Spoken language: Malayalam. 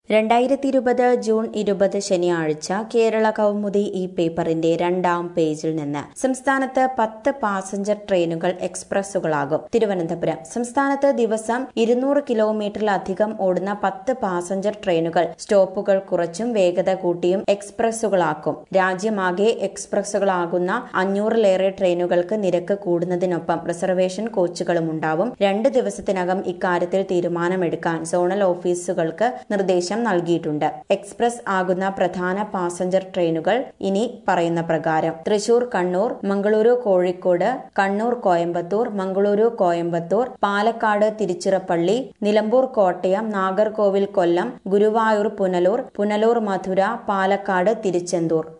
രണ്ടായിരത്തി ഇരുപത് ജൂൺ ഇരുപത് ശനിയാഴ്ച കേരള കൗമുദി ഈ പേപ്പറിന്റെ രണ്ടാം പേജിൽ നിന്ന് സംസ്ഥാനത്ത് പത്ത് പാസഞ്ചർ ട്രെയിനുകൾ എക്സ്പ്രസുകളാകും തിരുവനന്തപുരം സംസ്ഥാനത്ത് ദിവസം ഇരുന്നൂറ് കിലോമീറ്ററിലധികം ഓടുന്ന പത്ത് പാസഞ്ചർ ട്രെയിനുകൾ സ്റ്റോപ്പുകൾ കുറച്ചും വേഗത കൂട്ടിയും എക്സ്പ്രസുകളാക്കും രാജ്യമാകെ എക്സ്പ്രസുകളാകുന്ന അഞ്ഞൂറിലേറെ ട്രെയിനുകൾക്ക് നിരക്ക് കൂടുന്നതിനൊപ്പം റിസർവേഷൻ കോച്ചുകളും ഉണ്ടാവും രണ്ട് ദിവസത്തിനകം ഇക്കാര്യത്തിൽ തീരുമാനമെടുക്കാൻ സോണൽ ഓഫീസുകൾക്ക് നിർദ്ദേശം നൽകിയിട്ടുണ്ട് എക്സ്പ്രസ് ആകുന്ന പ്രധാന പാസഞ്ചർ ട്രെയിനുകൾ ഇനി പറയുന്ന പ്രകാരം തൃശൂർ കണ്ണൂർ മംഗളൂരു കോഴിക്കോട് കണ്ണൂർ കോയമ്പത്തൂർ മംഗളൂരു കോയമ്പത്തൂർ പാലക്കാട് തിരുച്ചിറപ്പള്ളി നിലമ്പൂർ കോട്ടയം നാഗർകോവിൽ കൊല്ലം ഗുരുവായൂർ പുനലൂർ പുനലൂർ മധുര പാലക്കാട് തിരുച്ചെന്തൂർ